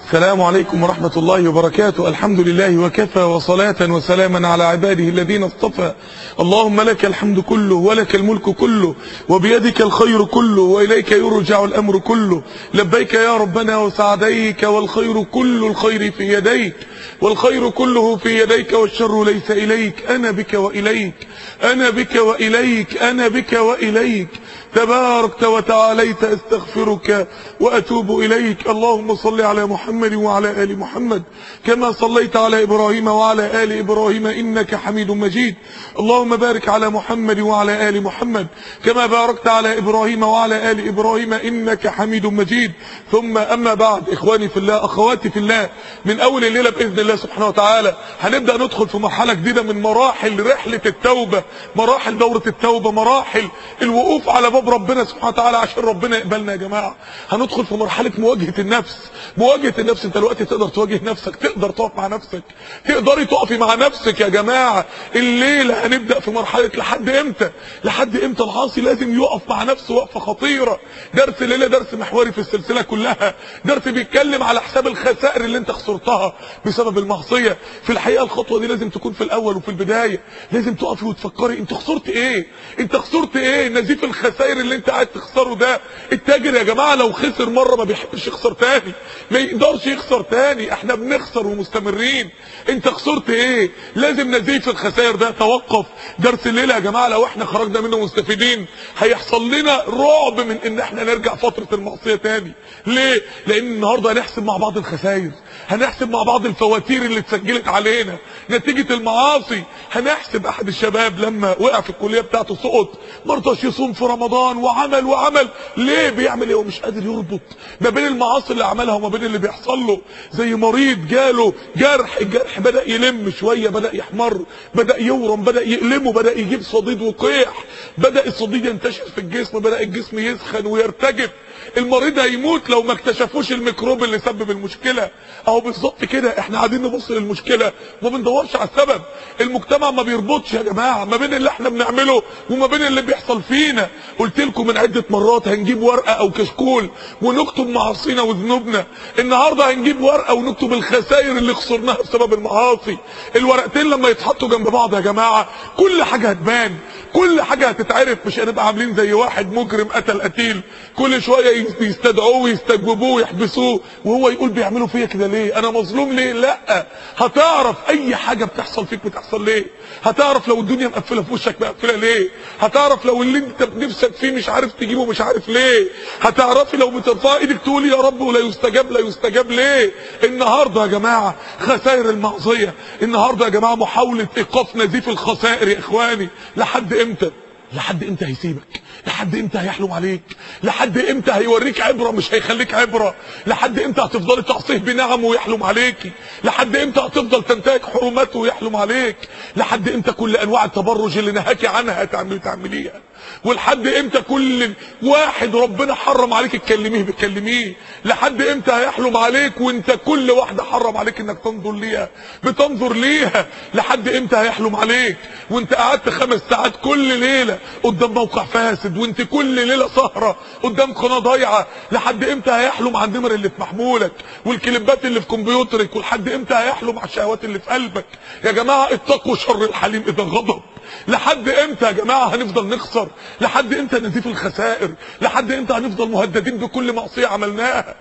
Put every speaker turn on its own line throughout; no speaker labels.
السلام عليكم ورحمة الله وبركاته الحمد لله وكفى وصلاة وسلاما على عباده الذين اصطفى اللهم لك الحمد كله ولك الملك كله وبيدك الخير كله وإليك يرجع الأمر كله لبيك يا ربنا وسعديك والخير كل الخير في يديك والخير كله في يديك والشر ليس إليك أنا بك وإليك أنا بك وإليك أنا بك وإليك تباركت وتعاليت استغفرك وأتوب إليك اللهم صل على محمد وعلى آل محمد كما صليت على إبراهيم وعلى آل إبراهيم إنك حميد مجيد اللهم بارك على محمد وعلى آل محمد كما باركت على إبراهيم وعلى آل إبراهيم إنك حميد مجيد ثم أما بعد إخواني في الله أخواتي في الله من أول الليلة بإذن الله سبحانه وتعالى هنبدأ ندخل في مرحلة جديدة من مراحل رحلة التوبة مراحل دورة التوبة مراحل الوقوف على باب ربنا سبحانه وتعالى عشان ربنا يقبلنا يا جماعة هندخل في مرحلة مواجهة النفس مواجهة النفس انت دلوقتي تقدر تواجه نفسك تقدر تقف مع نفسك تقدري تقفي مع نفسك يا جماعة الليلة هنبدأ في مرحلة لحد امتى لحد امتى العاصي لازم يقف مع نفسه وقفة خطيرة درس الليلة درس محوري في السلسلة كلها درس بيتكلم على حساب الخسائر اللي انت خسرتها بسبب المعصية في الحقيقة الخطوة دي لازم تكون في الاول وفي البداية لازم تقفي وتفكري انت خسرت ايه انت خسرت ايه نزيف الخسائر اللي انت قاعد تخسره ده التاجر يا جماعة لو خسر مرة ما بيحبش يخسر تاني ما يقدرش يخسر تاني احنا بنخسر ومستمرين انت خسرت ايه لازم نزيف الخسائر ده توقف درس الليلة يا جماعة لو احنا خرجنا منه مستفيدين هيحصل لنا رعب من ان احنا نرجع فترة المعصية تاني ليه لان النهاردة هنحسب مع بعض الخسائر هنحسب مع بعض الفواتير اللي اتسجلت علينا نتيجة المعاصي هنحسب احد الشباب لما وقع في الكلية بتاعته سقط مرضاش يصوم في رمضان وعمل وعمل ليه بيعمل ايه ومش قادر يربط ما بين المعاصي اللي عملها وما بين اللي بيحصل له زي مريض جاله جرح الجرح بدأ يلم شوية بدأ يحمر بدأ يورم بدأ يقلمه بدأ يجيب صديد وقيح بدأ الصديد ينتشر في الجسم بدأ الجسم يسخن ويرتجف المريض هيموت لو ما اكتشفوش الميكروب اللي سبب المشكلة اهو بالظبط كده احنا قاعدين نبص للمشكلة وما بندورش على السبب المجتمع ما بيربطش يا جماعة ما بين اللي احنا بنعمله وما بين اللي بيحصل فينا قلت لكم من عدة مرات هنجيب ورقة او كشكول ونكتب معاصينا وذنوبنا النهاردة هنجيب ورقة ونكتب الخسائر اللي خسرناها بسبب المعاصي الورقتين لما يتحطوا جنب بعض يا جماعة كل حاجة هتبان كل حاجة هتتعرف مش هنبقى عاملين زي واحد مجرم قتل قتيل كل شوية يستدعوه ويستجوبوه ويحبسوه وهو يقول بيعملوا فيا كده ليه انا مظلوم ليه لا هتعرف اي حاجة بتحصل فيك بتحصل ليه هتعرف لو الدنيا مقفلة في وشك مقفلة ليه هتعرف لو اللي انت بنفسك فيه مش عارف تجيبه مش عارف ليه هتعرفي لو بترفع ايدك تقولي يا رب ولا يستجاب لا يستجاب ليه النهاردة يا جماعة خسائر المعصية النهاردة يا جماعة محاولة ايقاف نزيف الخسائر يا اخواني لحد امتى لحد امتى هيسيبك لحد امتى هيحلم عليك لحد امتى هيوريك عبرة مش هيخليك عبرة لحد امتى هتفضلي تعصيه بنعمه ويحلم عليكي لحد امتى هتفضل تنتهك حرماته ويحلم عليك لحد امتى كل انواع التبرج اللي نهاكي عنها هتعملي تعمليها ولحد امتى كل واحد ربنا حرم عليك تكلميه بتكلميه لحد امتى هيحلم عليك وانت كل واحده حرم عليك انك تنظر ليها بتنظر ليها لحد امتى هيحلم عليك وانت قعدت خمس ساعات كل ليله قدام موقع فاسد وانت كل ليله سهره قدام قناه ضايعه لحد امتى هيحلم على النمر اللي في محمولك والكليبات اللي في كمبيوترك ولحد امتى هيحلم على الشهوات اللي في قلبك يا جماعه اتقوا شر الحليم اذا غضب لحد امتى يا جماعه هنفضل نخسر لحد امتى نزيف الخسائر لحد امتى هنفضل مهددين بكل معصيه عملناها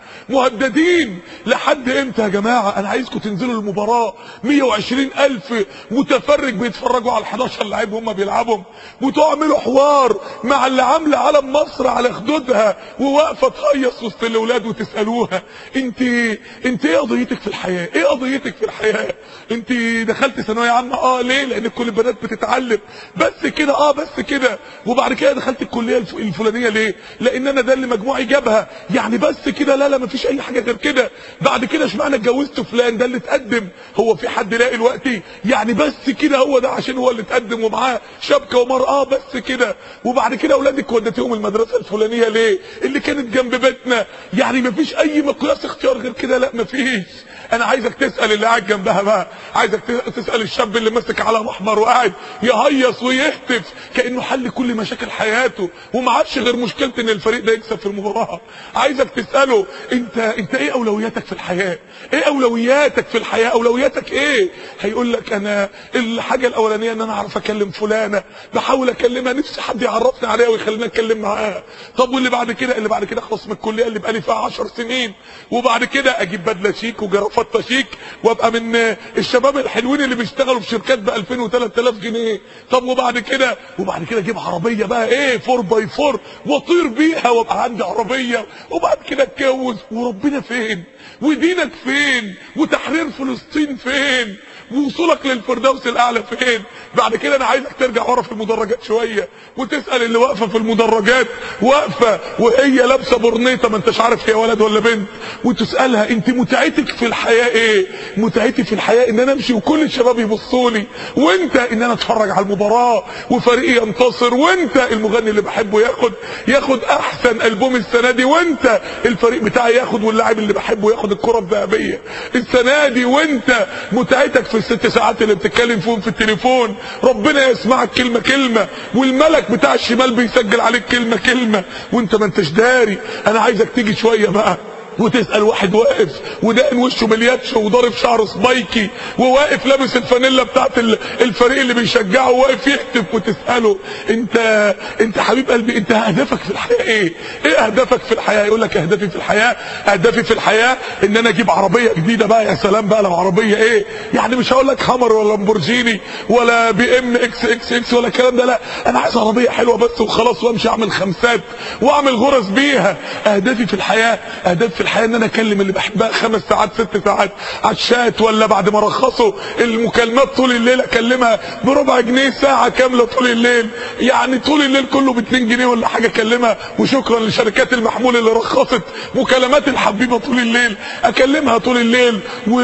مهددين لحد امتى يا جماعه انا عايزكم تنزلوا المباراه 120 الف متفرج بيتفرجوا على ال11 لعيب هم بيلعبهم وتعملوا حوار مع اللي عامله علم مصر على خدودها وواقفه تهيص وسط الاولاد وتسالوها انت انت ايه قضيتك في الحياه ايه قضيتك في الحياه انت دخلت ثانويه عامه اه ليه لان كل البنات بتتعلم بس كده اه بس كده وبعد كده دخلت الكليه الفلانيه ليه لان انا ده اللي مجموعي جابها يعني بس كده لا لا مفيش اي حاجه غير كده بعد كده اشمعنى اتجوزت فلان ده اللي اتقدم هو في حد لاقي دلوقتي يعني بس كده هو ده عشان هو اللي اتقدم ومعاه شبكه ومر اه بس كده وبعد كده اولادك وديتيهم المدرسه الفلانيه ليه اللي كانت جنب بيتنا يعني مفيش اي مقياس اختيار غير كده لا مفيش انا عايزك تسال اللي قاعد جنبها بقى عايزك تسال الشاب اللي ماسك على احمر وقاعد يهيص ويهتف كانه حل كل مشاكل حياته وما عادش غير مشكله ان الفريق ده يكسب في المباراه عايزك تساله انت انت ايه اولوياتك في الحياه ايه اولوياتك في الحياه اولوياتك ايه هيقول لك انا الحاجه الاولانيه ان انا اعرف اكلم فلانه بحاول اكلمها نفسي حد يعرفني عليها ويخليني اتكلم معاها طب واللي بعد كده اللي بعد كده اخلص من الكليه اللي بقالي فيها 10 سنين وبعد كده اجيب بدله شيك وجرافطه شيك وابقى من الشباب الحلوين اللي بيشتغلوا في شركات ب 2000 و 3000 جنيه طب وبعد كده وبعد كده اجيب عربيه بقى ايه 4 باي 4 واطير بيها وابقى عندي عربيه وبعد كده اتجوز وربنا فين ودينك فين وتحرير فلسطين فين ووصولك للفردوس الاعلى فين بعد كده انا عايزك ترجع ورا في المدرجات شويه وتسال اللي واقفه في المدرجات واقفه وهي لابسه برنيطه ما انتش عارف هي ولد ولا بنت وتسالها انت متعتك في الحياه ايه متعتي في الحياه ان انا امشي وكل الشباب يبصوا لي وانت ان انا اتفرج على المباراه وفريقي ينتصر وانت المغني اللي بحبه ياخد ياخد احسن البوم السنه دي وانت الفريق بتاعي ياخد واللاعب اللي بحبه ياخد الكره الذهبيه السنه دي وانت متعتك في الست ساعات اللي بتتكلم فيهم في التليفون ربنا يسمعك كلمه كلمه والملك بتاع الشمال بيسجل عليك كلمه كلمه وانت ما انتش داري انا عايزك تيجي شويه بقى وتسال واحد واقف ودقن وشه بالياتش وضارب شعره سبايكي وواقف لابس الفانيلا بتاعت الفريق اللي بيشجعه وواقف يهتف وتساله انت انت حبيب قلبي انت اهدافك في الحياه ايه؟ ايه اهدافك في الحياه؟ يقول لك اهدافي في الحياه اهدافي في الحياه ان انا اجيب عربيه جديده بقى يا سلام بقى لو عربيه ايه؟ يعني مش هقول لك هامر ولا لامبورجيني ولا بي ام اكس اكس اكس ولا الكلام ده لا انا عايز عربيه حلوه بس وخلاص وامشي اعمل خمسات واعمل غرز بيها اهدافي في الحياه اهدافي في الحياه ان انا اكلم اللي بحبها خمس ساعات ست ساعات على الشات ولا بعد ما رخصوا المكالمات طول الليل اكلمها بربع جنيه ساعه كامله طول الليل يعني طول الليل كله ب 2 جنيه ولا حاجه اكلمها وشكرا لشركات المحمول اللي رخصت مكالمات الحبيبه طول الليل اكلمها طول الليل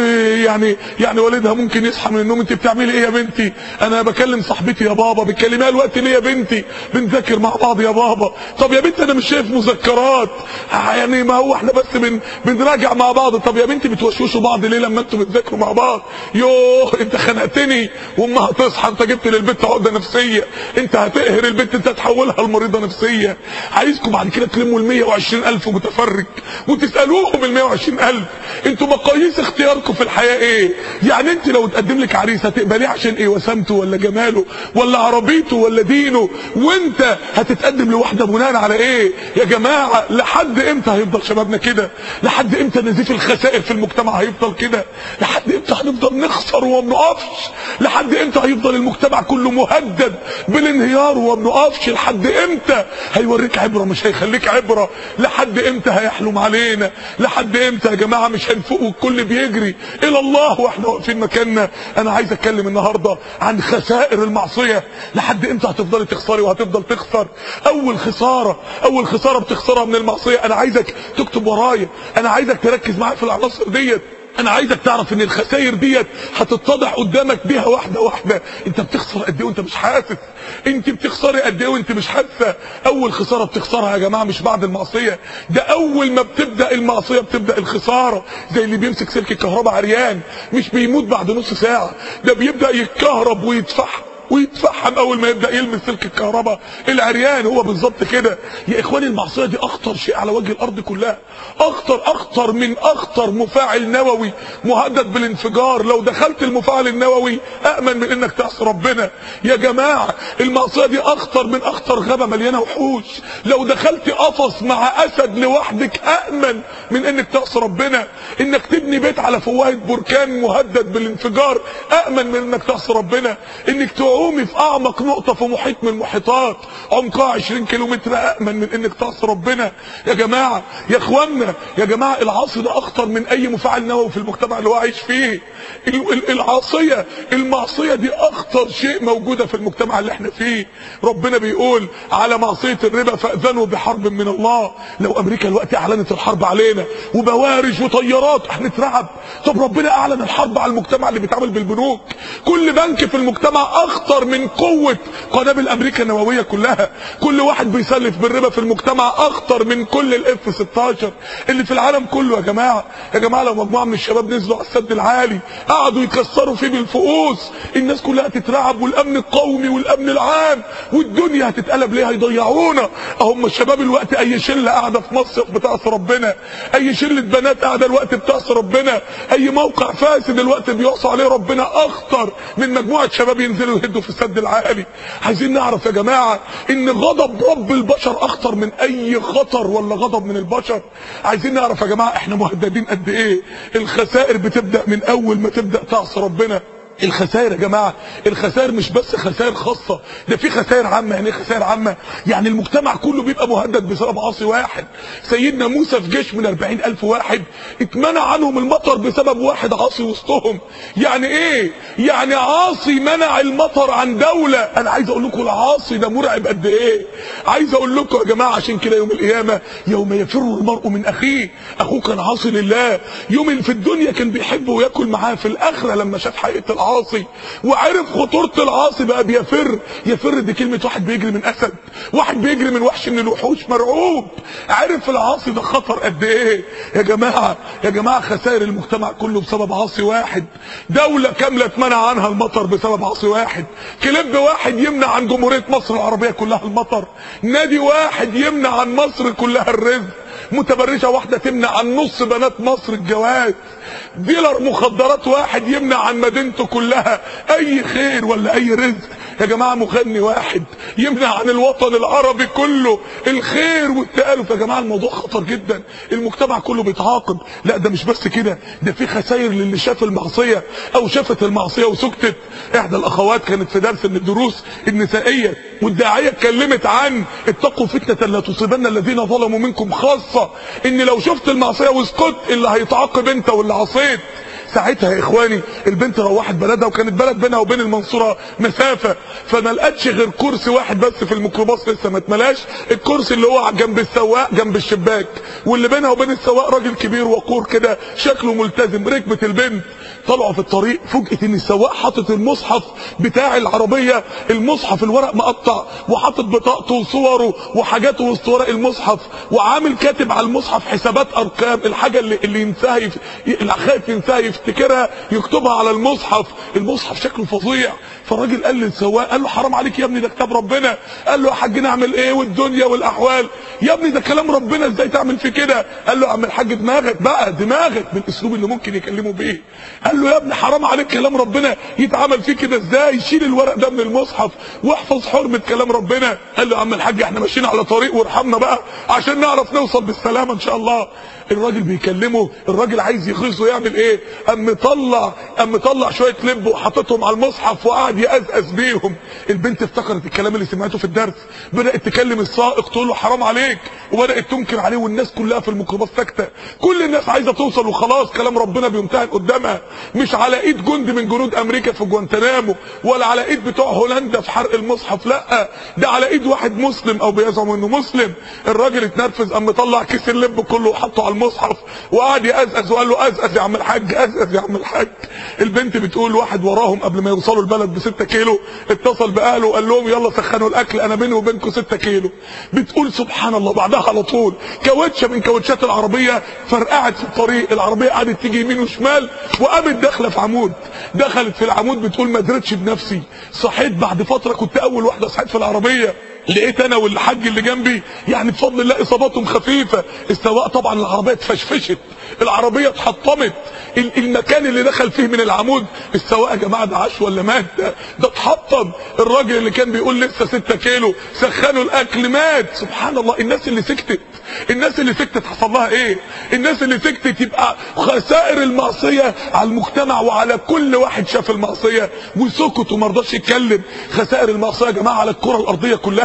ويعني يعني والدها ممكن يصحى من النوم انت بتعملي ايه يا بنتي انا بكلم صاحبتي يا بابا بتكلميها الوقت ليه يا بنتي بنذاكر مع بعض يا بابا طب يا بنتي انا مش شايف مذكرات يعني ما هو احنا بس بن بنراجع مع بعض طب يا بنتي بتوشوشوا بعض ليه لما انتوا بتذاكروا مع بعض يوه انت خنقتني وامها هتصحى انت جبت للبنت عقده نفسيه انت هتقهر البنت انت هتحولها لمريضه نفسيه عايزكم بعد كده تلموا ال 120000 متفرج وتسالوهم ال 120000 انتوا مقاييس اختياركم في الحياه ايه يعني انت لو تقدم لك عريس هتقبليه عشان ايه وسامته ولا جماله ولا عربيته ولا دينه وانت هتتقدم لواحده بناء على ايه يا جماعه لحد امتى هيفضل شبابنا كده لحد امتى نزيف الخسائر في المجتمع هيفضل كده لحد امتى هنفضل نخسر وما بنقفش لحد امتى هيفضل المجتمع كله مهدد بالانهيار وما بنقفش لحد امتى هيوريك عبره مش هيخليك عبره لحد امتى هيحلم علينا لحد امتى يا جماعه مش هنفوق والكل بيجري الى الله واحنا واقفين مكاننا انا عايز اتكلم النهارده عن خسائر المعصيه لحد امتى هتفضلي تخسري وهتفضل تخسر اول خساره اول خساره بتخسرها من المعصيه انا عايزك تكتب ورايا انا عايزك تركز معايا في العناصر ديت انا عايزك تعرف ان الخسائر ديت هتتضح قدامك بيها واحده واحده انت بتخسر قد ايه وانت مش حاسس انت بتخسري قد ايه وانت مش حاسه اول خساره بتخسرها يا جماعه مش بعد المعصيه ده اول ما بتبدا المعصيه بتبدا الخساره زي اللي بيمسك سلك الكهرباء عريان مش بيموت بعد نص ساعه ده بيبدا يتكهرب ويتفحم ويتفحم اول ما يبدا يلمس سلك الكهرباء العريان هو بالظبط كده يا اخواني المعصيه دي اخطر شيء على وجه الارض كلها اخطر اخطر من اخطر مفاعل نووي مهدد بالانفجار لو دخلت المفاعل النووي امن من انك تعصي ربنا يا جماعه المعصيه دي اخطر من اخطر غابه مليانه وحوش لو دخلت قفص مع اسد لوحدك امن من انك تعصي ربنا انك تبني بيت على فوهه بركان مهدد بالانفجار امن من انك تعصي ربنا انك تعومي في اعمق نقطه في محيط من المحيطات عمقها 20 كيلو متر امن من انك تعصي ربنا يا جماعه يا اخوانا يا جماعه العصر ده اخطر من اي مفاعل نووي في المجتمع اللي هو عايش فيه ال- ال- العاصيه المعصيه دي اخطر شيء موجوده في المجتمع اللي احنا فيه ربنا بيقول على معصيه الربا فاذنوا بحرب من الله لو امريكا دلوقتي اعلنت الحرب علينا وبوارج وطيارات هنترعب طب ربنا اعلن الحرب على المجتمع اللي بيتعامل بالبنوك كل بنك في المجتمع اخطر اخطر من قوه قنابل امريكا النوويه كلها كل واحد بيسلف بالربا في المجتمع اخطر من كل الاف 16 اللي في العالم كله يا جماعه يا جماعه لو مجموعه من الشباب نزلوا على السد العالي قعدوا يكسروا فيه بالفؤوس الناس كلها تترعب والامن القومي والامن العام والدنيا هتتقلب ليه هيضيعونا اهم الشباب الوقت اي شله قاعده في مصيف بتعصي ربنا اي شله بنات قاعده الوقت بتعصي ربنا اي موقع فاسد الوقت بيعصى عليه ربنا اخطر من مجموعه شباب ينزلوا يهدوا في السد العالي عايزين نعرف يا جماعه ان غضب رب البشر اخطر من اي خطر ولا غضب من البشر عايزين نعرف يا جماعه احنا مهددين قد ايه الخسائر بتبدا من اول ما تبدا تعصي ربنا الخسائر يا جماعه الخسائر مش بس خسائر خاصه ده في خسائر عامه يعني ايه خسائر عامه يعني المجتمع كله بيبقى مهدد بسبب عاصي واحد سيدنا موسى في جيش من 40 الف واحد اتمنع عنهم المطر بسبب واحد عاصي وسطهم يعني ايه يعني عاصي منع المطر عن دوله انا عايز اقول لكم العاصي ده مرعب قد ايه عايز اقول لكم يا جماعه عشان كده يوم القيامه يوم يفر المرء من اخيه اخوه كان عاصي لله يوم اللي في الدنيا كان بيحبه وياكل معاه في الاخره لما شاف حقيقه العاصي وعرف خطورة العاصي بقى بيفر يفر دي كلمة واحد بيجري من اسد واحد بيجري من وحش من الوحوش مرعوب عرف العاصي ده خطر قد ايه يا جماعة يا جماعة خسائر المجتمع كله بسبب عاصي واحد دولة كاملة اتمنع عنها المطر بسبب عاصي واحد كليب واحد يمنع عن جمهورية مصر العربية كلها المطر نادي واحد يمنع عن مصر كلها الرزق متبرجة واحدة تمنع عن نص بنات مصر الجواز ديلر مخدرات واحد يمنع عن مدينته كلها اي خير ولا اي رزق يا جماعة مغني واحد يمنع عن الوطن العربي كله الخير والتآلف يا جماعة الموضوع خطر جدا المجتمع كله بيتعاقب لا ده مش بس كده ده في خسائر للي شاف المعصية او شافت المعصية وسكتت احدى الاخوات كانت في درس من الدروس النسائية والداعية اتكلمت عن اتقوا فتنة لا تصيبن الذين ظلموا منكم خاصة ان لو شفت المعصية وسكت اللي هيتعاقب انت واللي عصيت ساعتها يا اخواني البنت روحت بلدها وكانت بلد بينها وبين المنصوره مسافه فما لقتش غير كرسي واحد بس في الميكروباص لسه ما اتملاش الكرسي اللي هو جنب السواق جنب الشباك واللي بينها وبين السواق راجل كبير وقور كده شكله ملتزم ركبت البنت طلعوا في الطريق فوجئت ان السواق حاطط المصحف بتاع العربيه المصحف الورق مقطع وحاطط بطاقته وصوره وحاجاته وسط ورق المصحف وعامل كاتب على المصحف حسابات ارقام الحاجه اللي اللي ينساها يف... اللي خايف ينساها يفتكرها يكتبها على المصحف المصحف شكله فظيع فالراجل قال للسواق قال له حرام عليك يا ابني ده كتاب ربنا قال له يا حاج نعمل ايه والدنيا والاحوال يا ابني ده كلام ربنا ازاي تعمل في كده قال له يا عم الحاج دماغك بقى دماغك بالاسلوب اللي ممكن يكلمه بيه قال له يا ابني حرام عليك كلام ربنا يتعمل فيه كده ازاي شيل الورق ده من المصحف واحفظ حرمه كلام ربنا قال له يا عم الحاج احنا ماشيين على طريق وارحمنا بقى عشان نعرف نوصل بالسلامه ان شاء الله الراجل بيكلمه الراجل عايز يغيظه يعمل ايه قام مطلع قام مطلع شويه لب وحاططهم على المصحف وقعد يقزقز بيهم البنت افتكرت الكلام اللي سمعته في الدرس بدات تكلم السائق تقول له حرام عليك وبدات تنكر عليه والناس كلها في الميكروباص ساكته كل الناس عايزه توصل وخلاص كلام ربنا بيمتهن قدامها مش على ايد جندي من جنود امريكا في جوانتنامو ولا على ايد بتوع هولندا في حرق المصحف لا ده على ايد واحد مسلم او بيزعم انه مسلم الراجل اتنرفز قام مطلع كيس اللب كله وحطه على المصحف وقعد يقزقز وقال له قزقز يا عم الحاج قزقز يا عم الحاج البنت بتقول واحد وراهم قبل ما يوصلوا البلد ب 6 كيلو اتصل باهله وقال لهم يلا سخنوا الاكل انا بيني وبينكم 6 كيلو بتقول سبحان الله بعدها على طول كاوتشه من كاوتشات العربيه فرقعت في الطريق العربيه قعدت تيجي يمين وشمال وقامت داخله في عمود دخلت في العمود بتقول ما درتش بنفسي صحيت بعد فتره كنت اول واحده صحيت في العربيه لقيت انا والحاج اللي جنبي يعني بفضل الله اصاباتهم خفيفه السواق طبعا العربيه اتفشفشت العربيه اتحطمت المكان اللي دخل فيه من العمود السواق يا جماعه ده عاش ولا مات ده, ده اتحطم الراجل اللي كان بيقول لسه 6 كيلو سخنوا الاكل مات سبحان الله الناس اللي سكتت الناس اللي سكتت حصل لها ايه الناس اللي سكتت يبقى خسائر المعصيه على المجتمع وعلى كل واحد شاف المعصيه وسكت وما رضاش يتكلم خسائر المعصيه يا جماعه على الكره الارضيه كلها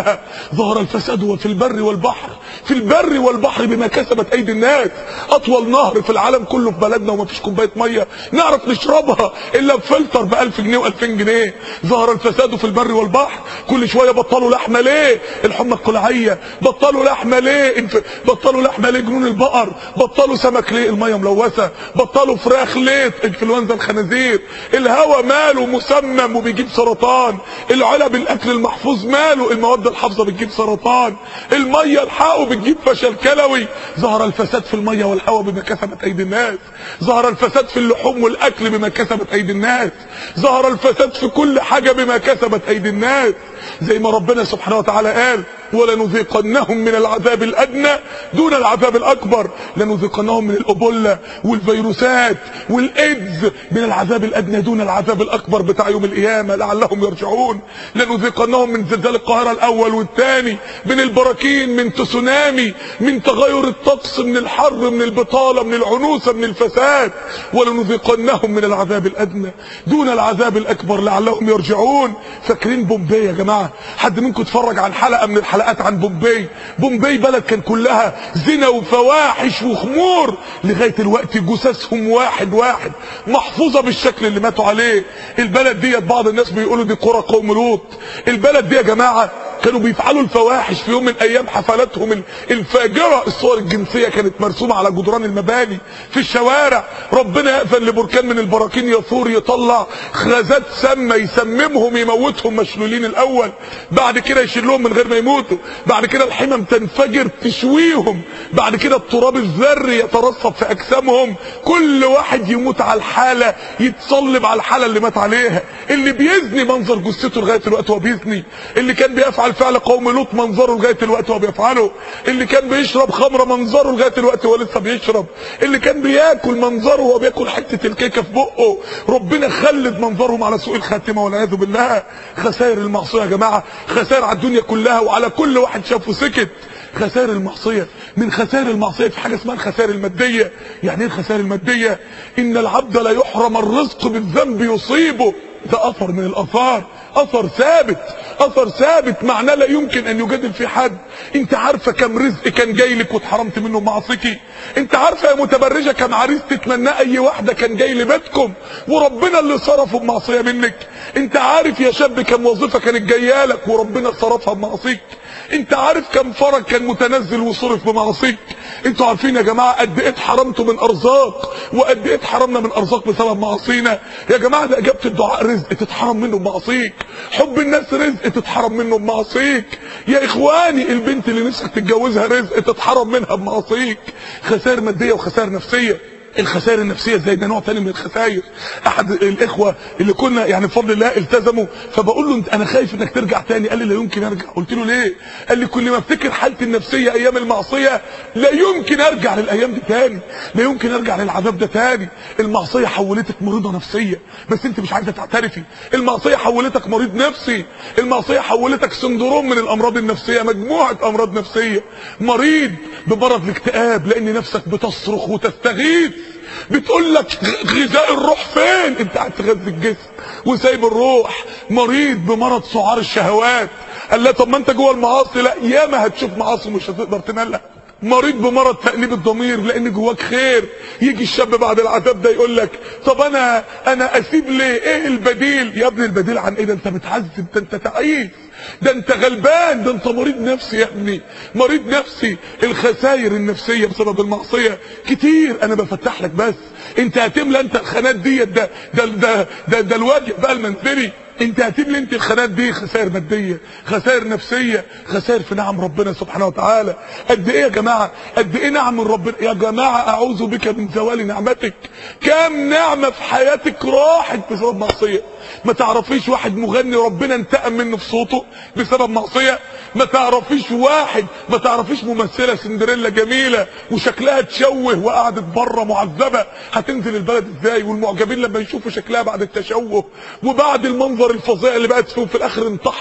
كلها ظهر الفساد في البر والبحر في البر والبحر بما كسبت ايدي الناس اطول نهر في العالم كله في بلدنا وما فيش كوبايه ميه نعرف نشربها الا بفلتر ب 1000 جنيه و2000 جنيه ظهر الفساد في البر والبحر كل شويه بطلوا لحمه ليه الحمى القلعيه بطلوا لحمه ليه انف... بطلوا لحمه ليه جنون البقر بطلوا سمك ليه الميه ملوثه بطلوا فراخ ليه انفلونزا الخنازير الهواء ماله مسمم وبيجيب سرطان العلب الاكل المحفوظ ماله المواد الحافظه بتجيب سرطان الميه الحقه بتجيب فشل كلوي ظهر الفساد في الميه والهواء بما كسبت ايدي الناس ظهر الفساد في اللحوم والاكل بما كسبت ايدي الناس ظهر الفساد في كل حاجه بما كسبت ايدي الناس زي ما ربنا سبحانه وتعالى قال ولنذيقنهم من العذاب الادنى دون العذاب الاكبر لنذيقنهم من الابوله والفيروسات والايدز من العذاب الادنى دون العذاب الاكبر بتاع يوم القيامه لعلهم يرجعون لنذيقنهم من زلزال القاهره الاول والثاني من البراكين من تسونامي من تغير الطقس من الحر من البطاله من العنوسه من الفساد ولنذيقنهم من العذاب الادنى دون العذاب الاكبر لعلهم يرجعون فاكرين بومبي يا جماعه حد منكم اتفرج عن حلقه من الحلقات عن بومبي بومبي بلد كان كلها زنا وفواحش وخمور لغايه الوقت جثثهم واحد واحد محفوظه بالشكل اللي ماتوا عليه البلد ديت بعض الناس بيقولوا دي قرى قوم لوط البلد دي يا جماعه كانوا بيفعلوا الفواحش في يوم من ايام حفلاتهم الفاجره الصور الجنسيه كانت مرسومه على جدران المباني في الشوارع ربنا يأذن لبركان من البراكين يثور يطلع غازات سامه يسممهم يموتهم مشلولين الاول بعد كده يشيلهم من غير ما يموتوا بعد كده الحمم تنفجر تشويهم بعد كده التراب الذري يترسب في اجسامهم كل واحد يموت على الحاله يتصلب على الحاله اللي مات عليها اللي بيزني منظر جثته لغايه الوقت هو بيزني اللي كان بيفعل فعل قوم لوط منظره لغايه الوقت هو بيفعله اللي كان بيشرب خمره منظره لغايه الوقت هو لسه بيشرب اللي كان بياكل منظره وهو بياكل حته الكيكه في بقه ربنا خلد منظرهم على سوء الخاتمه والعياذ بالله خسائر المعصيه يا جماعه خسائر على الدنيا كلها وعلى كل واحد شافه سكت خسائر المعصيه من خسائر المعصيه في حاجه اسمها الخسائر الماديه يعني ايه الخسائر الماديه ان العبد لا يحرم الرزق بالذنب يصيبه ده اثر من الاثار اثر ثابت اثر ثابت معناه لا يمكن ان يجادل في حد انت عارفه كم رزق كان جاي لك واتحرمت منه بمعصيتي انت عارفه يا متبرجه كم عريس تتمناه اي واحده كان جاي لبيتكم وربنا اللي صرفه بمعصيه منك انت عارف يا شاب كم وظيفه كانت جايه لك وربنا صرفها بمعصيك انت عارف كم فرج كان متنزل وصرف بمعصيك انتوا عارفين يا جماعه قد ايه اتحرمتوا من ارزاق وقد ايه اتحرمنا من ارزاق بسبب معاصينا يا جماعه ده اجابه الدعاء رزق تتحرم منه بمعصيك حب الناس رزق تتحرم منه بمعصيك يا اخواني البنت اللي نفسك تتجوزها رزق تتحرم منها بمعصيك خسائر ماديه وخسائر نفسيه الخسائر النفسيه ازاي ده نوع تاني من الخسائر احد الاخوه اللي كنا يعني بفضل الله التزموا فبقول له انت انا خايف انك ترجع تاني قال لي لا يمكن ارجع قلت له ليه قال لي كل ما افتكر حالتي النفسيه ايام المعصيه لا يمكن ارجع للايام دي تاني لا يمكن ارجع للعذاب ده تاني المعصيه حولتك مريضه نفسيه بس انت مش عايزه تعترفي المعصيه حولتك مريض نفسي المعصيه حولتك سندروم من الامراض النفسيه مجموعه امراض نفسيه مريض بمرض الاكتئاب لان نفسك بتصرخ وتستغيث بتقول لك غذاء الروح فين انت قاعد تغذي الجسم وسايب الروح مريض بمرض سعار الشهوات قال لا طب ما انت جوه المعاصي لا ياما هتشوف معاصي مش هتقدر تنالها مريض بمرض تأنيب الضمير لان جواك خير يجي الشاب بعد العذاب ده يقول لك طب انا انا اسيب ليه ايه البديل يا ابني البديل عن ايه ده انت متعذب ده انت تعيس ده انت غلبان ده انت مريض نفسي يا ابني مريض نفسي الخسائر النفسيه بسبب المعصيه كتير انا بفتح لك بس انت هتملى انت الخانات ديت ده ده ده ده, ده الواجب بقى المنزلي انت هتملى انت الخانات دي خسائر ماديه خسائر نفسيه خسائر في نعم ربنا سبحانه وتعالى قد ايه يا جماعه قد ايه نعم من ربنا يا جماعه اعوذ بك من زوال نعمتك كام نعمه في حياتك راحت بسبب معصيه ما تعرفيش واحد مغني ربنا انتقم منه في صوته بسبب معصيه ما تعرفيش واحد ما تعرفيش ممثله سندريلا جميله وشكلها تشوه وقعدت بره معذبه هتنزل البلد ازاي والمعجبين لما يشوفوا شكلها بعد التشوه وبعد المنظر الفظيع اللي بقت فيه في الاخر انتحرت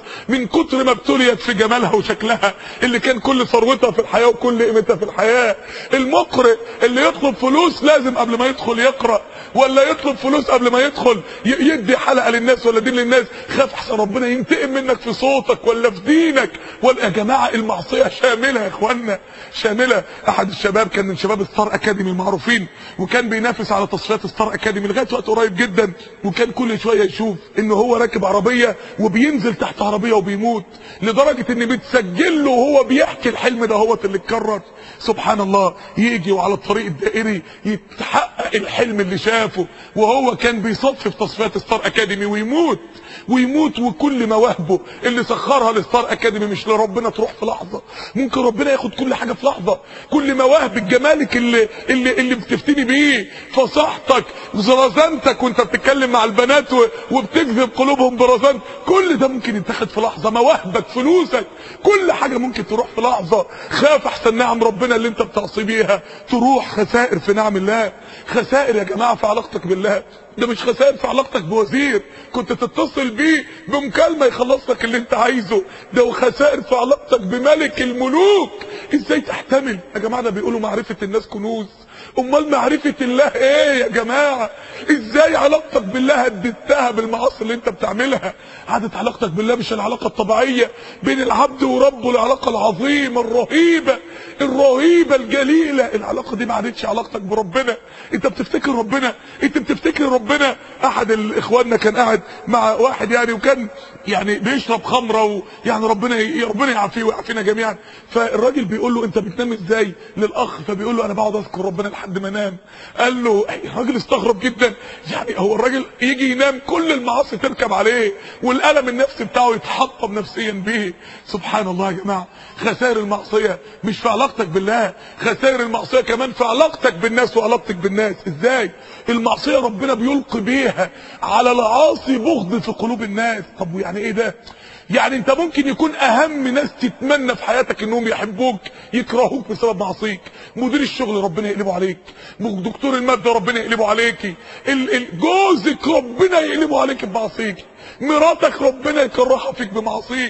من كتر ما ابتليت في جمالها وشكلها اللي كان كل ثروتها في الحياه وكل قيمتها في الحياه المقرئ اللي يطلب فلوس لازم قبل ما يدخل يقرا ولا يطلب فلوس قبل ما يدخل ي- يدي حلقه للناس ولا دين للناس خاف احسن ربنا ينتقم منك في صوتك ولا في دينك ولا يا جماعه المعصيه شامله يا اخوانا شامله احد الشباب كان من شباب ستار اكاديمي المعروفين وكان بينافس على تصفيات ستار اكاديمي لغايه وقت قريب جدا وكان كل شويه يشوف ان هو راكب عربيه وبينزل تحت عربيه وبيموت لدرجه ان بتسجل له وهو بيحكي الحلم ده هو اللي اتكرر سبحان الله يجي وعلى الطريق الدائري يتحقق الحلم اللي شافه وهو كان بيصفي في تصفيات ستار اكاديمي ويموت ويموت وكل مواهبه اللي سخرها لستار اكاديمي مش لربنا تروح في لحظه ممكن ربنا ياخد كل حاجه في لحظه كل مواهب الجمالك اللي اللي اللي بتفتني بيه فصاحتك زرازنتك وانت بتتكلم مع البنات و- وبتجذب قلوبهم برزانت كل ده ممكن يتاخد في لحظه مواهبك فلوسك كل حاجه ممكن تروح في لحظه خاف احسن نعم ربنا اللي انت بتعصي بيها تروح خسائر في نعم الله خسائر يا جماعه في علاقتك بالله ده مش خسائر في علاقتك بوزير كنت تتصل بيه بمكالمه يخلص لك اللي انت عايزه ده خسائر في علاقتك بملك الملوك ازاي تحتمل يا جماعه ده بيقولوا معرفه الناس كنوز امال معرفه الله ايه يا جماعه ازاي علاقتك بالله هددتها بالمعاصي اللي انت بتعملها عادت علاقتك بالله مش العلاقه الطبيعيه بين العبد وربه العلاقه العظيمه الرهيبه الرهيبه الجليله العلاقه دي ما عادتش علاقتك بربنا انت بتفتكر ربنا انت بتفتكر ربنا احد الاخواننا كان قاعد مع واحد يعني وكان يعني بيشرب خمره ويعني ربنا ي- ربنا يعافيه ويعافينا جميعا فالراجل بيقول له انت بتنام ازاي للاخ فبيقول له انا بقعد اذكر ربنا لحد ما انام قال له الراجل استغرب جدا يعني هو الراجل يجي ينام كل المعاصي تركب عليه والالم النفسي بتاعه يتحطم نفسيا به سبحان الله يا جماعه خسائر المعصيه مش في علاقتك بالله خسائر المعصيه كمان في علاقتك بالناس وعلاقتك بالناس ازاي المعصيه ربنا بيلقي بيها على العاصي بغض في قلوب الناس طب ويعني ايه ده يعني انت ممكن يكون اهم ناس تتمنى في حياتك انهم يحبوك يكرهوك بسبب معصيك مدير الشغل ربنا يقلبه عليك دكتور الماده ربنا يقلبه عليكي ال- ال- جوزك ربنا يقلبه عليك بمعصيك مراتك ربنا يكرهها فيك بمعصيك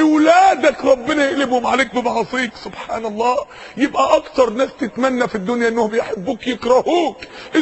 اولادك ربنا يقلبهم عليك بمعاصيك سبحان الله يبقى اكتر ناس تتمنى في الدنيا انهم يحبوك يكرهوك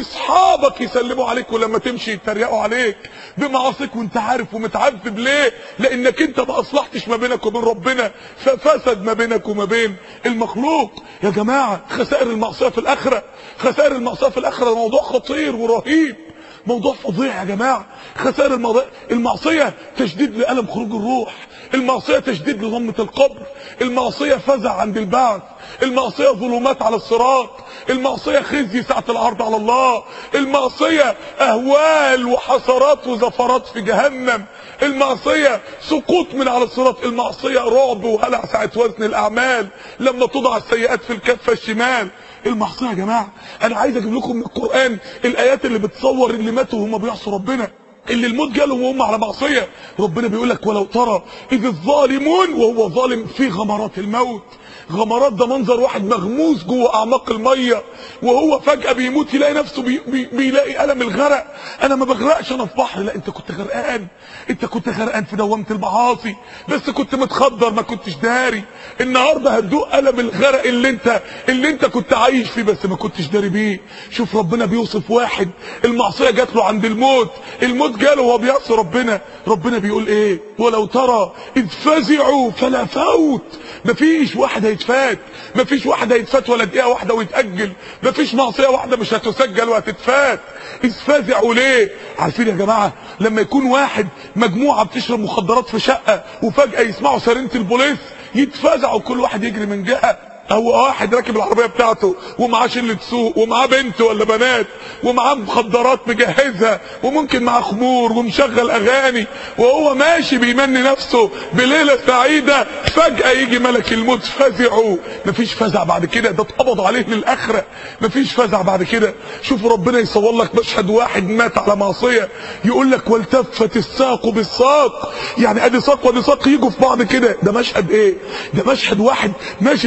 اصحابك يسلموا عليك ولما تمشي يتريقوا عليك بمعاصيك وانت عارف ومتعذب ليه لانك انت ما اصلحتش ما بينك وبين ربنا ففسد ما بينك وما بين المخلوق يا جماعه خسائر المعصيه في الاخره خسائر المعصيه في الاخره موضوع خطير ورهيب موضوع فظيع يا جماعه خسائر الموضوع المعصيه تشديد لالم خروج الروح المعصيه تشديد لضمه القبر المعصيه فزع عند البعث المعصيه ظلمات على الصراط المعصيه خزي ساعه العرض على الله المعصيه اهوال وحسرات وزفرات في جهنم المعصيه سقوط من على الصراط المعصيه رعب وهلع ساعه وزن الاعمال لما توضع السيئات في الكفه الشمال المعصيه يا جماعه انا عايز اجيب لكم من القران الايات اللي بتصور اللي ماتوا وهم بيعصوا ربنا اللي الموت جالهم وهم على معصيه ربنا بيقول لك ولو ترى اذ الظالمون وهو ظالم في غمرات الموت غمرات ده منظر واحد مغموس جوه اعماق الميه وهو فجاه بيموت يلاقي نفسه بي بي بيلاقي الم الغرق انا ما بغرقش انا في بحر لا انت كنت غرقان انت كنت غرقان في دوامه المعاصي بس كنت متخدر ما كنتش داري النهارده هتدوق الم الغرق اللي انت اللي انت كنت عايش فيه بس ما كنتش داري بيه شوف ربنا بيوصف واحد المعصيه جات له عند الموت الموت جاله وهو بيعصي ربنا ربنا بيقول ايه ولو ترى اذ فزعوا فلا فوت مفيش واحد هيتفات مفيش واحد هيتفات ولا دقيقه واحده ويتاجل مفيش معصيه واحده مش هتسجل وهتتفات اذ فزعوا ليه عارفين يا جماعه لما يكون واحد مجموعه بتشرب مخدرات في شقه وفجاه يسمعوا سرينه البوليس يتفزعوا كل واحد يجري من جهه هو واحد راكب العربيه بتاعته ومعاه شله سوق ومعاه بنت ولا بنات ومعاه مخدرات مجهزها وممكن معاه خمور ومشغل اغاني وهو ماشي بيمني نفسه بليله سعيده فجاه يجي ملك الموت فزعوا مفيش فزع بعد كده ده اتقبض عليه للاخره مفيش فزع بعد كده شوفوا ربنا يصور لك مشهد واحد مات على معصيه يقول لك والتفت الساق بالساق يعني ادي ساق وادي ساق يجوا في بعض كده ده مشهد ايه ده مشهد واحد ماشي في طريق معصيه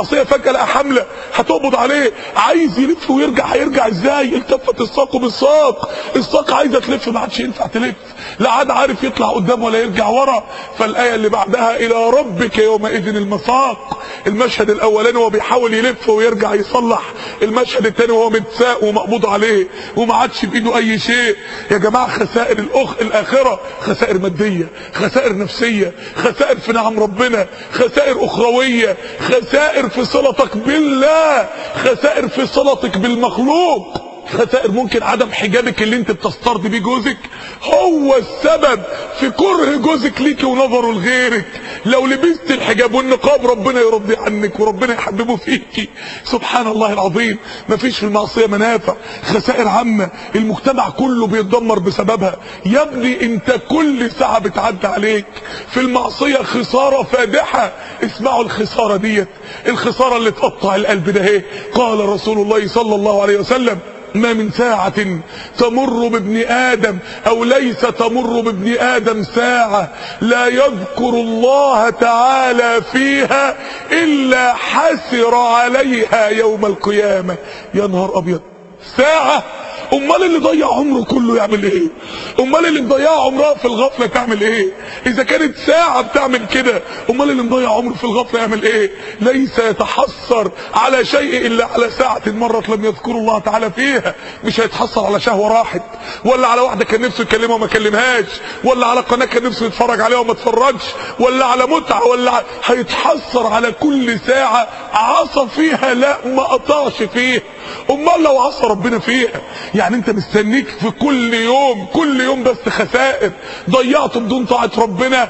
المعصيه فجاه لقى حمله هتقبض عليه عايز يلف ويرجع هيرجع ازاي التفت الساق بالساق الساق عايزه تلف ما عادش ينفع تلف لا عاد عارف يطلع قدام ولا يرجع ورا فالايه اللي بعدها الى ربك يومئذ المساق المشهد الاولاني وهو بيحاول يلف ويرجع يصلح المشهد الثاني وهو متساق ومقبوض عليه وما عادش بايده اي شيء يا جماعه خسائر الاخ الاخره خسائر ماديه خسائر نفسيه خسائر في نعم ربنا خسائر اخرويه خسائر في صلتك بالله خسائر في صلتك بالمخلوق خسائر ممكن عدم حجابك اللي انت بتسترض بيه جوزك هو السبب في كره جوزك ليكي ونظره لغيرك لو لبست الحجاب والنقاب ربنا يرضي عنك وربنا يحببه فيكي سبحان الله العظيم مفيش في المعصيه منافع خسائر عامه المجتمع كله بيتدمر بسببها يا ابني انت كل ساعه بتعدي عليك في المعصيه خساره فادحه اسمعوا الخساره ديت الخساره اللي تقطع القلب ده اهي قال رسول الله صلى الله عليه وسلم ما من ساعة تمر بابن آدم أو ليس تمر بابن آدم ساعة لا يذكر الله تعالى فيها إلا حسر عليها يوم القيامة يا نهار أبيض ساعة امال اللي ضيع عمره كله يعمل ايه امال اللي مضيع عمرها في الغفله تعمل ايه اذا كانت ساعه بتعمل كده امال اللي مضيع عمره في الغفله يعمل ايه ليس يتحسر على شيء الا على ساعه مرت لم يذكر الله تعالى فيها مش هيتحسر على شهوه راحت ولا على واحده كان نفسه يكلمها وما كلمهاش ولا على قناه كان نفسه يتفرج عليها وما اتفرجش ولا على متعه ولا ع... هيتحسر على كل ساعه عصى فيها لا ما قطعش فيها امال لو عصى ربنا فيها يعني انت مستنيك في كل يوم كل يوم بس خسائر ضيعت بدون طاعه ربنا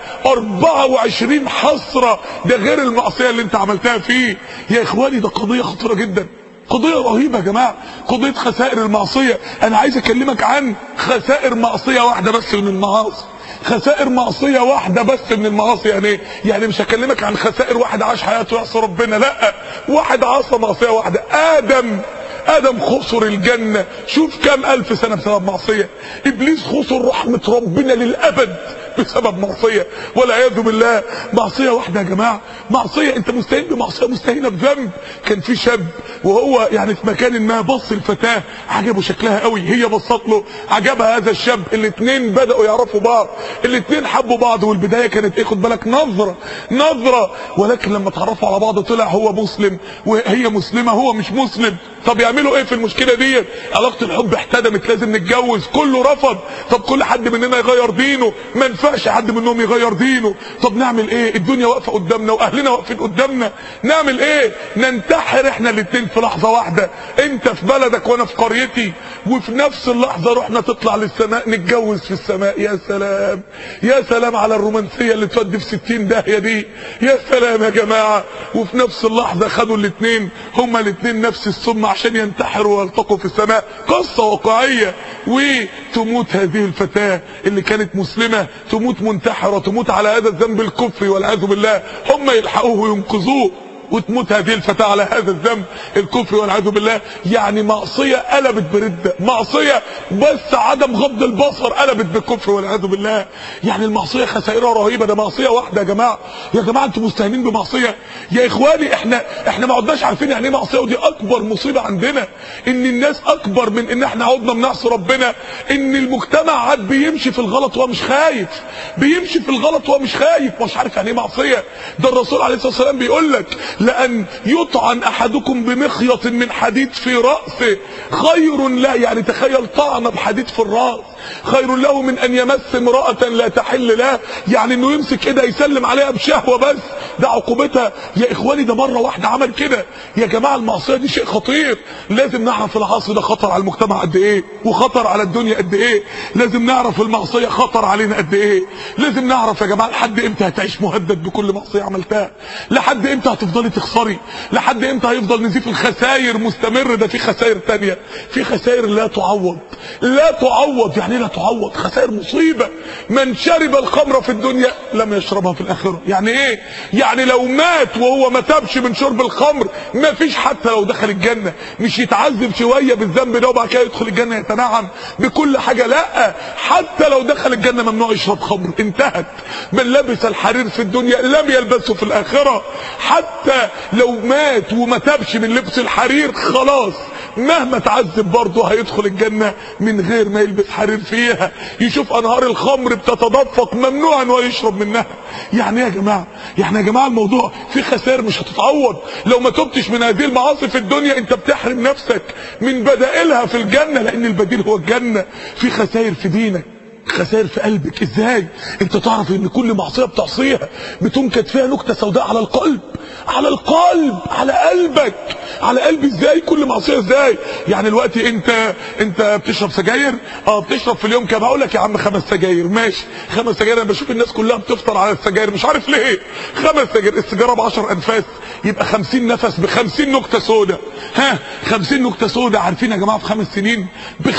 24 حسره ده غير المعصيه اللي انت عملتها فيه يا اخواني ده قضيه خطيره جدا قضية رهيبة يا جماعة قضية خسائر المعصية انا عايز اكلمك عن خسائر معصية واحدة بس من المعاصي خسائر معصية واحدة بس من المعاصي يعني ايه؟ يعني مش هكلمك عن خسائر واحد عاش حياته يعصي ربنا لا واحد عصى معصية واحدة ادم ادم خسر الجنة شوف كام الف سنة بسبب معصية ابليس خسر رحمة ربنا للابد بسبب معصية والعياذ بالله معصية واحدة يا جماعة معصية انت مستهين بمعصية مستهينة بذنب كان في شاب وهو يعني في مكان ما بص الفتاة عجبه شكلها قوي هي بصت له عجبها هذا الشاب الاثنين بدأوا يعرفوا بعض الاثنين حبوا بعض والبداية كانت ايه خد بالك نظرة نظرة ولكن لما اتعرفوا على بعض طلع هو مسلم وهي مسلمة هو مش مسلم طب يعملوا ايه في المشكلة ديت علاقة الحب احتدمت لازم نتجوز كله رفض طب كل حد مننا يغير دينه ما ينفعش حد منهم يغير دينه طب نعمل ايه الدنيا واقفة قدامنا واهلنا واقفين قدامنا نعمل ايه ننتحر احنا الاثنين في لحظة واحدة انت في بلدك وانا في قريتي وفي نفس اللحظة رحنا تطلع للسماء نتجوز في السماء يا سلام يا سلام على الرومانسية اللي تودي في ستين داهية دي يا سلام يا جماعة وفي نفس اللحظة خدوا الاثنين هما الاثنين نفس السم عشان ينتحروا ويلتقوا في السماء قصة واقعية وتموت هذه الفتاة اللي كانت مسلمة تموت منتحرة تموت على هذا الذنب الكفري والعياذ بالله هم يلحقوه وينقذوه وتموت هذه الفتاة على هذا الذنب الكفر والعياذ بالله يعني معصية قلبت بردة معصية بس عدم غض البصر قلبت بالكفر والعياذ بالله يعني المعصية خسائرها رهيبة ده معصية واحدة يا جماعة يا جماعة انتوا مستهينين بمعصية يا اخواني احنا احنا ما عدناش عارفين يعني ايه معصية ودي اكبر مصيبة عندنا ان الناس اكبر من ان احنا عدنا بنعصي ربنا ان المجتمع عاد بيمشي في الغلط وهو مش خايف بيمشي في الغلط وهو مش خايف مش عارف يعني ايه معصية ده الرسول عليه الصلاة والسلام بيقول لك لأن يطعن أحدكم بمخيط من حديد في رأسه خير لا يعني تخيل طعنة بحديد في الرأس خير له من أن يمس امرأة لا تحل له يعني أنه يمسك كده يسلم عليها بشهوة بس ده عقوبتها يا إخواني ده مرة واحدة عمل كده يا جماعة المعصية دي شيء خطير لازم نعرف العصر ده خطر على المجتمع قد إيه وخطر على الدنيا قد إيه لازم نعرف المعصية خطر علينا قد إيه لازم نعرف يا جماعة لحد إمتى هتعيش مهدد بكل معصية عملتها لحد إمتى هتفضلي تخسري لحد إمتى هيفضل نزيف الخسائر مستمر ده في خسائر تانية في خسائر لا تعوض لا تعوض يعني يعني ايه لا تعوض خسائر مصيبة من شرب الخمر في الدنيا لم يشربها في الآخرة يعني ايه يعني لو مات وهو ما تابش من شرب الخمر ما فيش حتى لو دخل الجنة مش يتعذب شوية بالذنب ده وبعد كده يدخل الجنة يتنعم بكل حاجة لا حتى لو دخل الجنة ممنوع يشرب خمر انتهت من لبس الحرير في الدنيا لم يلبسه في الآخرة حتى لو مات وما تابش من لبس الحرير خلاص مهما تعذب برضه هيدخل الجنة من غير ما يلبس حرير فيها يشوف انهار الخمر بتتدفق ممنوع ان هو يشرب منها يعني ايه يا جماعة يعني يا جماعة الموضوع في خسائر مش هتتعوض لو ما تبتش من هذه المعاصي في الدنيا انت بتحرم نفسك من بدائلها في الجنة لان البديل هو الجنة في خسائر في دينك خسائر في قلبك ازاي انت تعرف ان كل معصية بتعصيها بتنكت فيها نكتة سوداء على القلب على القلب على قلبك على قلبي ازاي كل معصية ازاي يعني الوقت انت انت بتشرب سجاير اه بتشرب في اليوم كام هقول لك يا عم خمس سجاير ماشي خمس سجاير انا بشوف الناس كلها بتفطر على السجاير مش عارف ليه خمس سجاير السيجاره ب 10 انفاس يبقى 50 نفس ب 50 نكته سوداء ها 50 نكته سوداء عارفين يا جماعه في خمس سنين ب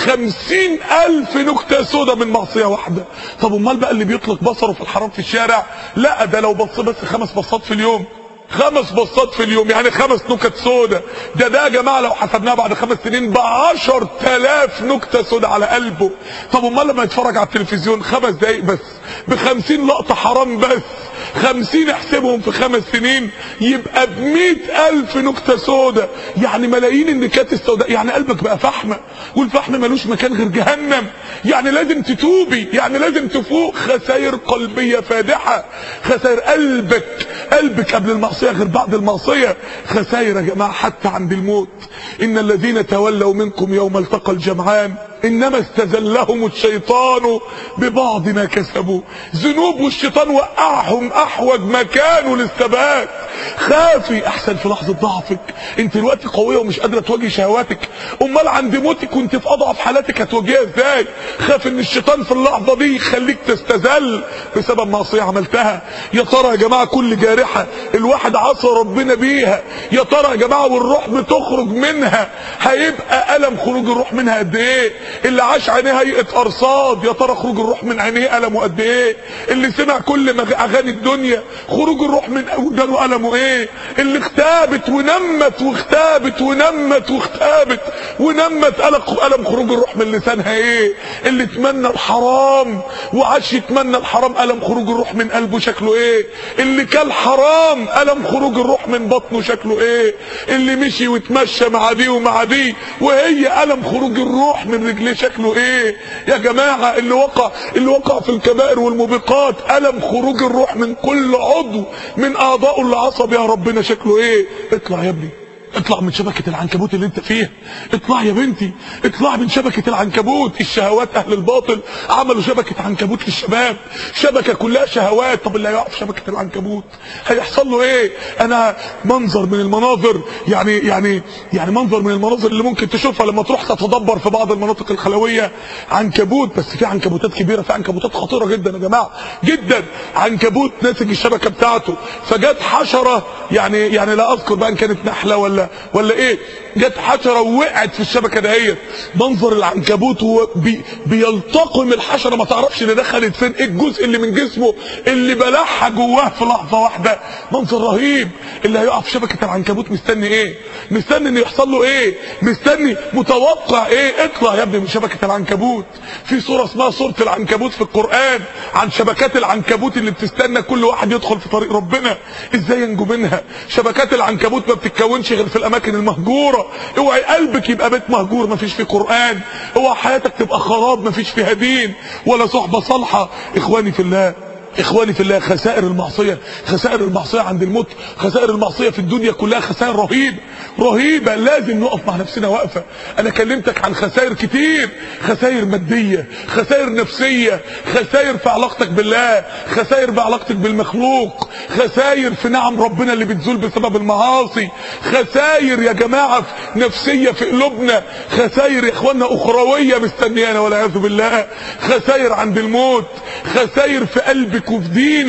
50000 نكته سوداء من معصيه واحده طب امال بقى اللي بيطلق بصره في الحرام في الشارع لا ده لو بص بس خمس بصات في اليوم خمس بصات في اليوم يعني خمس نكت سودة ده ده يا جماعة لو حسبناها بعد خمس سنين بعشر تلاف نكتة سودة على قلبه طب امال لما يتفرج على التلفزيون خمس دقايق بس بخمسين لقطة حرام بس خمسين احسبهم في خمس سنين يبقى بمئة الف نكتة سودة يعني ملايين النكات السوداء يعني قلبك بقى فحمة والفحم ملوش مكان غير جهنم يعني لازم تتوبي يعني لازم تفوق خسائر قلبية فادحة خسائر قلبك قلبك قبل المعصية غير بعد المعصية خسائر يا جماعة حتى عند الموت إن الذين تولوا منكم يوم التقى الجمعان إنما استزلهم الشيطان ببعض ما كسبوا ذنوب والشيطان وقعهم أحوج ما كانوا للثبات خافي أحسن في لحظة ضعفك أنت دلوقتي قوية ومش قادرة تواجه شهواتك أمال عند موتك كنت في أضعف حالاتك هتواجهها إزاي خاف إن الشيطان في اللحظة دي يخليك تستذل بسبب معصية عملتها يا ترى يا جماعة كل جارحة الواحد عصى ربنا بيها يا ترى يا جماعة والروح بتخرج منها هيبقى ألم خروج الروح منها قد إيه اللي عاش عينيه هيئة أرصاد يا ترى خروج الروح من عينيه ألمه قد إيه اللي سمع كل أغاني الدنيا خروج الروح من ودانه ألمه إيه اللي اختابت ونمت واختابت ونمت واختابت ونمت ألم خروج الروح من لسانها إيه اللي تمنى الحرام وعاش يتمنى الحرام ألم خروج الروح من قلبه شكله إيه اللي كل حرام ألم خروج الروح من بطنه شكله إيه اللي مشي وتمشى مع دي ومع دي وهي ألم خروج الروح من رجليه شكله ايه يا جماعة اللي وقع اللي وقع في الكبائر والموبقات ألم خروج الروح من كل عضو من اعضائه اللي عصى بها ربنا شكله ايه اطلع يا ابني اطلع من شبكة العنكبوت اللي انت فيها اطلع يا بنتي اطلع من شبكة العنكبوت الشهوات اهل الباطل عملوا شبكة عنكبوت للشباب شبكة كلها شهوات طب اللي هيقع في شبكة العنكبوت هيحصل له ايه انا منظر من المناظر يعني يعني يعني منظر من المناظر اللي ممكن تشوفها لما تروح تتدبر في بعض المناطق الخلوية عنكبوت بس في عنكبوتات كبيرة في عنكبوتات خطيرة جدا يا جماعة جدا عنكبوت ناسج الشبكة بتاعته فجت حشرة يعني يعني لا اذكر بقى ان كانت نحلة ولا ولا ايه جت حشره ووقعت في الشبكه دهيت منظر العنكبوت وهو بي بيلتقم الحشره ما تعرفش اللي دخلت فين ايه الجزء اللي من جسمه اللي بلعها جواه في لحظه واحده منظر رهيب اللي هيقع في شبكه العنكبوت مستني ايه مستني ان يحصل له ايه مستني متوقع ايه اطلع يا ابني من شبكه العنكبوت في سوره اسمها سوره العنكبوت في القران عن شبكات العنكبوت اللي بتستنى كل واحد يدخل في طريق ربنا ازاي ينجو منها شبكات العنكبوت ما بتتكونش غير في الاماكن المهجوره اوعي قلبك يبقى بيت مهجور ما فيش فيه قران اوعي حياتك تبقى خراب ما فيش فيها دين ولا صحبه صالحه اخواني في الله اخواني في الله خسائر المعصيه خسائر المعصيه عند الموت خسائر المعصيه في الدنيا كلها خسائر رهيبه رهيبه لازم نقف مع نفسنا وقفه انا كلمتك عن خسائر كتير خسائر ماديه خسائر نفسيه خسائر في علاقتك بالله خسائر بعلاقتك بالمخلوق خسائر في نعم ربنا اللي بتزول بسبب المعاصي خسائر يا جماعه نفسيه في قلوبنا خسائر يا اخوانا اخرويه مستنيانا والعياذ بالله خسائر عند الموت خسائر في قلبك وفي دينك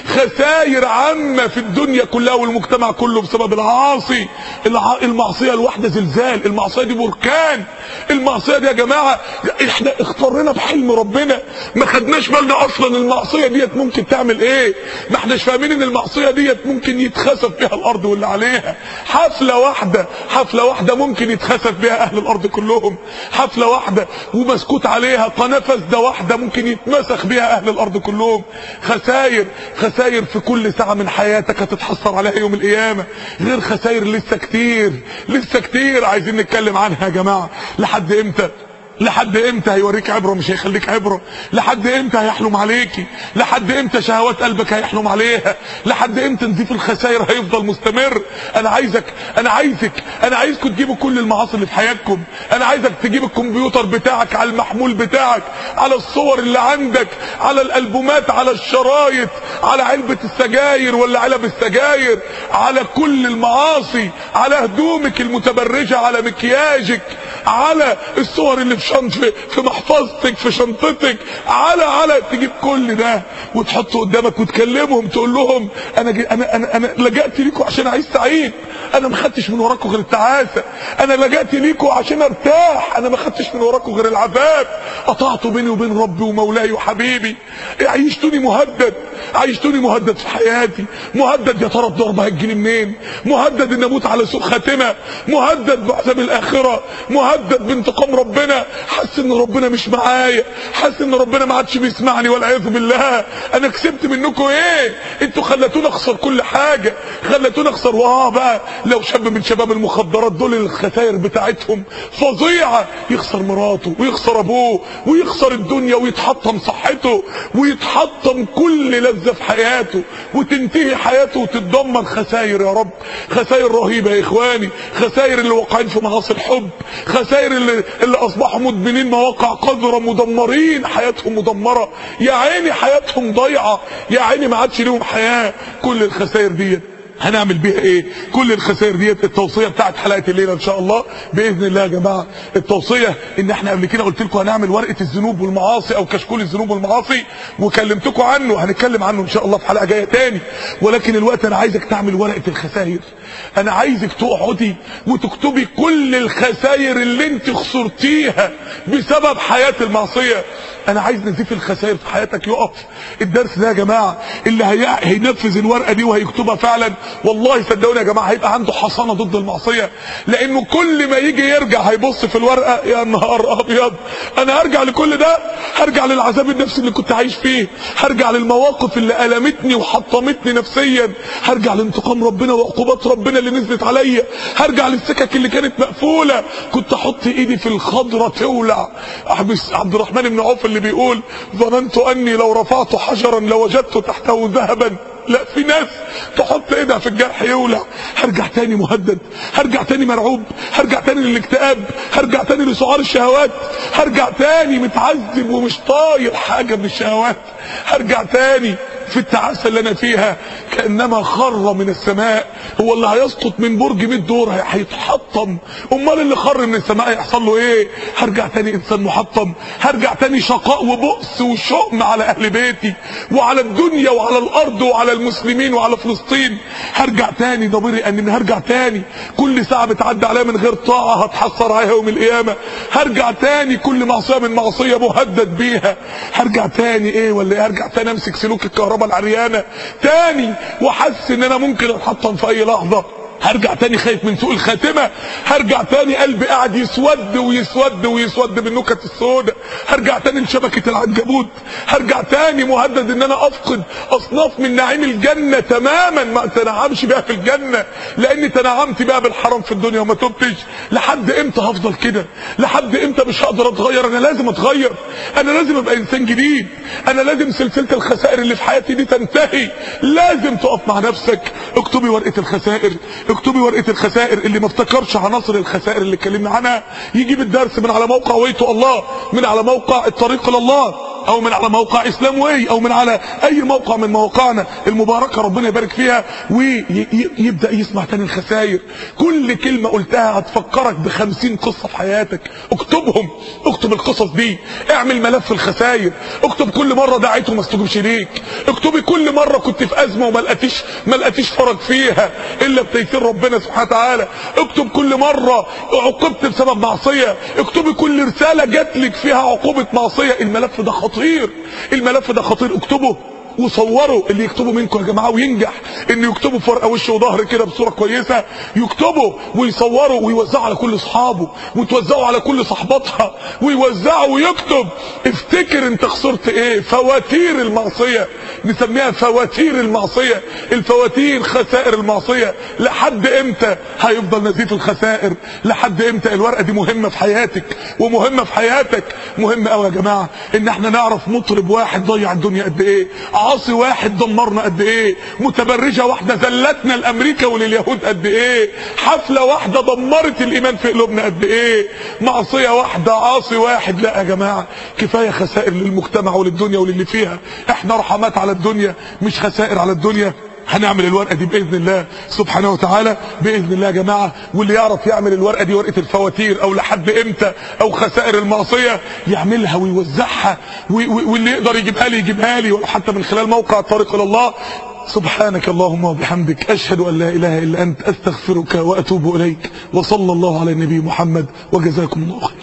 خسائر عامة في الدنيا كلها والمجتمع كله بسبب العاصي الع... المعصية الواحدة زلزال المعصية دي بركان المعصية دي يا جماعة احنا اخترنا بحلم ربنا ما خدناش بالنا اصلا المعصية ديت ممكن تعمل ايه ما احناش فاهمين ان المعصية ديت ممكن يتخسف بها الارض واللي عليها حفلة واحدة حفلة واحدة ممكن يتخسف بها اهل الارض كلهم حفلة واحدة ومسكوت عليها قناة فاسدة واحدة ممكن يتمسخ بها اهل الارض كلهم خسائر خسائر في كل ساعة من حياتك هتتحصر عليها يوم القيامة غير خسائر لسه كتير لسه كتير عايزين نتكلم عنها يا جماعة لحد امتى لحد امتى هيوريك عبره مش هيخليك عبره لحد امتى هيحلم عليكي لحد امتى شهوات قلبك هيحلم عليها لحد امتى نزيف الخسائر هيفضل مستمر انا عايزك انا عايزك انا عايزكم تجيبوا كل المعاصي اللي في حياتكم انا عايزك تجيب الكمبيوتر بتاعك على المحمول بتاعك على الصور اللي عندك على الالبومات على الشرايط على علبة السجاير ولا علب السجاير على كل المعاصي على هدومك المتبرجة على مكياجك على الصور اللي في شنط في محفظتك في شنطتك على على تجيب كل ده وتحطه قدامك وتكلمهم تقول لهم انا جي انا انا انا لجأت ليكم عشان اعيش سعيد انا ما خدتش من وراكم غير التعاسه انا لجأت ليكم عشان ارتاح انا ما خدتش من وراكم غير العذاب قطعت بيني وبين ربي ومولاي وحبيبي عيشتوني مهدد عيشتوني مهدد في حياتي مهدد يا ترى الضرب هتجيني منين مهدد ان اموت على سوء خاتمه مهدد بعذاب الاخره مهدد بانتقام ربنا حاسس ان ربنا مش معايا حاسس ان ربنا ما عادش بيسمعني والعياذ بالله انا كسبت منكم ايه انتوا خلتوني اخسر كل حاجه خلتوني اخسر واه بقى لو شاب من شباب المخدرات دول الخسائر بتاعتهم فظيعه يخسر مراته ويخسر ابوه ويخسر الدنيا ويتحطم صحته ويتحطم كل لذه في حياته وتنتهي حياته وتتدمر خسائر يا رب خسائر رهيبه يا اخواني خسائر اللي واقعين في معاصي الحب خسائر اللي, اللي اصبحوا مدمنين مواقع قذره مدمرين حياتهم مدمره يا عيني حياتهم ضايعه يا عيني ما عادش ليهم حياه كل الخسائر ديت هنعمل بيها ايه كل الخسائر ديت التوصيه بتاعت حلقه الليله ان شاء الله باذن الله يا جماعه التوصيه ان احنا قبل كده قلت لكم هنعمل ورقه الذنوب والمعاصي او كشكول الذنوب والمعاصي وكلمتكم عنه هنتكلم عنه ان شاء الله في حلقه جايه تاني ولكن الوقت انا عايزك تعمل ورقه الخسائر انا عايزك تقعدي وتكتبي كل الخسائر اللي انت خسرتيها بسبب حياه المعصيه انا عايز نزيف الخسائر في حياتك يقف الدرس ده يا جماعه اللي هي... هينفذ الورقه دي وهيكتبها فعلا والله صدقوني يا جماعه هيبقى عنده حصانه ضد المعصيه لانه كل ما يجي يرجع هيبص في الورقه يا نهار ابيض انا هرجع لكل ده هرجع للعذاب النفسي اللي كنت عايش فيه هرجع للمواقف اللي المتني وحطمتني نفسيا هرجع لانتقام ربنا وعقوبات ربنا اللي نزلت عليا هرجع للسكك اللي كانت مقفوله كنت احط ايدي في الخضره تولع احبس عبد الرحمن بن عوف اللي بيقول ظننت اني لو رفعت حجرا لوجدت تحته ذهبا لا في ناس تحط ايدها في الجرح يولع هرجع تاني مهدد هرجع تاني مرعوب هرجع تاني للاكتئاب هرجع تاني لسعار الشهوات هرجع تاني متعذب ومش طايق حاجه من الشهوات هرجع تاني في التعاسه اللي انا فيها كانما خر من السماء هو اللي هيسقط من برج 100 دور هيتحطم امال اللي خر من السماء هيحصل له ايه هرجع تاني انسان محطم هرجع تاني شقاء وبؤس وشؤم على اهل بيتي وعلى الدنيا وعلى الارض وعلى المسلمين وعلى فلسطين هرجع تاني ضميري ان هرجع تاني كل ساعه بتعدي عليا من غير طاعه هتحسر عليها يوم القيامه هرجع تاني كل معصيه من معصيه مهدد بيها هرجع تاني ايه ولا ايه هرجع تاني امسك سلوك الكهرباء العريانه تاني واحس ان انا ممكن اتحطم في اي لحظه هرجع تاني خايف من سوء الخاتمة هرجع تاني قلبي قاعد يسود ويسود ويسود بالنكت السوداء هرجع تاني لشبكة العنكبوت هرجع تاني مهدد ان انا افقد اصناف من نعيم الجنة تماما ما تنعمش بها في الجنة لاني تنعمت بها بالحرام في الدنيا وما تبتش لحد امتى هفضل كده لحد امتى مش هقدر اتغير انا لازم اتغير انا لازم ابقى انسان جديد انا لازم سلسلة الخسائر اللي في حياتي دي تنتهي لازم تقف مع نفسك اكتبي ورقة الخسائر اكتبي ورقه الخسائر اللي ما افتكرش عناصر الخسائر اللي اتكلمنا عنها يجيب الدرس من على موقع ويتو الله من على موقع الطريق الى الله او من على موقع اسلام واي او من على اي موقع من مواقعنا المباركه ربنا يبارك فيها ويبدا يسمع تاني الخسائر كل كلمه قلتها هتفكرك بخمسين قصه في حياتك اكتبهم اكتب القصص دي اعمل ملف الخسائر اكتب كل مره دعيت وما استجبش ليك اكتبي كل مره كنت في ازمه وما لقيتيش ما لقيتيش فرج فيها الا بتيسير ربنا سبحانه وتعالى اكتب كل مره عوقبت بسبب معصيه اكتبي كل رساله جات لك فيها عقوبه معصيه الملف ده خطير الملف ده خطير اكتبه وصوروا اللي يكتبوا منكم يا جماعه وينجح ان يكتبوا في ورقه وش وظهر كده بصوره كويسه يكتبوا ويصوروا ويوزعوا على كل اصحابه وتوزعوا على كل صحباتها ويوزعوا ويكتب افتكر انت خسرت ايه فواتير المعصيه نسميها فواتير المعصيه الفواتير خسائر المعصيه لحد امتى هيفضل نزيف الخسائر لحد امتى الورقه دي مهمه في حياتك ومهمه في حياتك مهم قوي يا جماعه ان احنا نعرف مطرب واحد ضيع الدنيا قد ايه عاصي واحد دمرنا قد ايه متبرجه واحده ذلتنا لامريكا ولليهود قد ايه حفله واحده دمرت الايمان في قلوبنا قد ايه معصيه واحده عاصي واحد لا يا جماعه كفايه خسائر للمجتمع وللدنيا وللي فيها احنا رحمات على الدنيا مش خسائر على الدنيا هنعمل الورقه دي باذن الله سبحانه وتعالى باذن الله يا جماعه واللي يعرف يعمل الورقه دي ورقه الفواتير او لحد امتى او خسائر المعصيه يعملها ويوزعها واللي يقدر يجيبها لي يجيبها لي حتى من خلال موقع الطريق الى الله سبحانك اللهم وبحمدك أشهد أن لا إله إلا أنت أستغفرك وأتوب إليك وصلى الله على النبي محمد وجزاكم الله خير